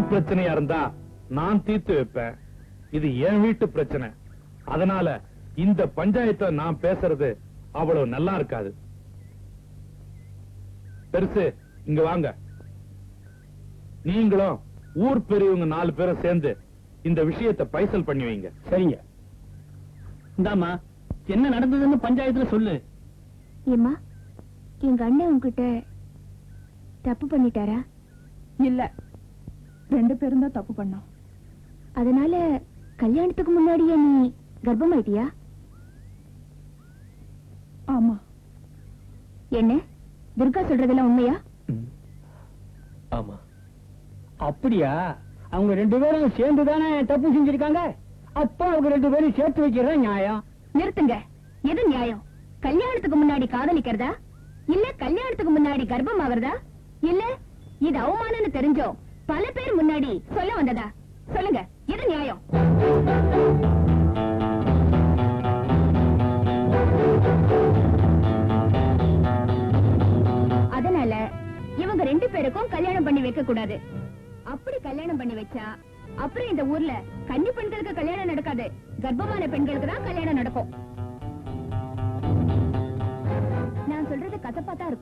ஊர் பிரச்சனையா இருந்தா நான் தீர்த்து வைப்பேன் இது என் வீட்டு பிரச்சனை அதனால இந்த பஞ்சாயத்தை நான் பேசுறது அவ்வளவு நல்லா இருக்காது பெருசு இங்க வாங்க நீங்களும் ஊர் பெரியவங்க நாலு பேரும் சேர்ந்து இந்த விஷயத்தை பைசல் பண்ணி வைங்க சரிங்க இந்தாமா என்ன நடந்ததுன்னு பஞ்சாயத்துல சொல்லு ஏம்மா எங்க அண்ணன் உன்கிட்ட தப்பு பண்ணிட்டாரா இல்ல ரெண்டு பேரும் தான் தப்பு பண்ணோம் அதனால கல்யாணத்துக்கு முன்னாடியே நீ கர்ப்பமாயிட்டியா ஆமா என்ன துர்கா சொல்றதெல்லாம் உண்மையா ஆமா அப்படியா அவங்க ரெண்டு பேரும் சேர்ந்து தானே தப்பு செஞ்சிருக்காங்க அப்ப அவங்க ரெண்டு பேரும் சேர்த்து வைக்கிறதா நியாயம் நிறுத்துங்க எது நியாயம் கல்யாணத்துக்கு முன்னாடி காதலிக்கிறதா இல்ல கல்யாணத்துக்கு முன்னாடி கர்ப்பமாகறதா இல்ல இது அவமானம்னு தெரிஞ்சோ பல பேர் முன்னாடி சொல்ல வந்ததா சொல்லுங்க எது நியாயம் அதனால இவங்க ரெண்டு பேருக்கும் கல்யாணம் பண்ணி வைக்க கூடாது அப்படி கல்யாணம் பண்ணி வச்சா அப்புறம் இந்த ஊர்ல கன்னி பெண்களுக்கு கல்யாணம் நடக்காது கர்ப்பமான பெண்களுக்கு தான் கல்யாணம் நடக்கும் நான் சொல்றது கசப்பா தான் இருக்கும்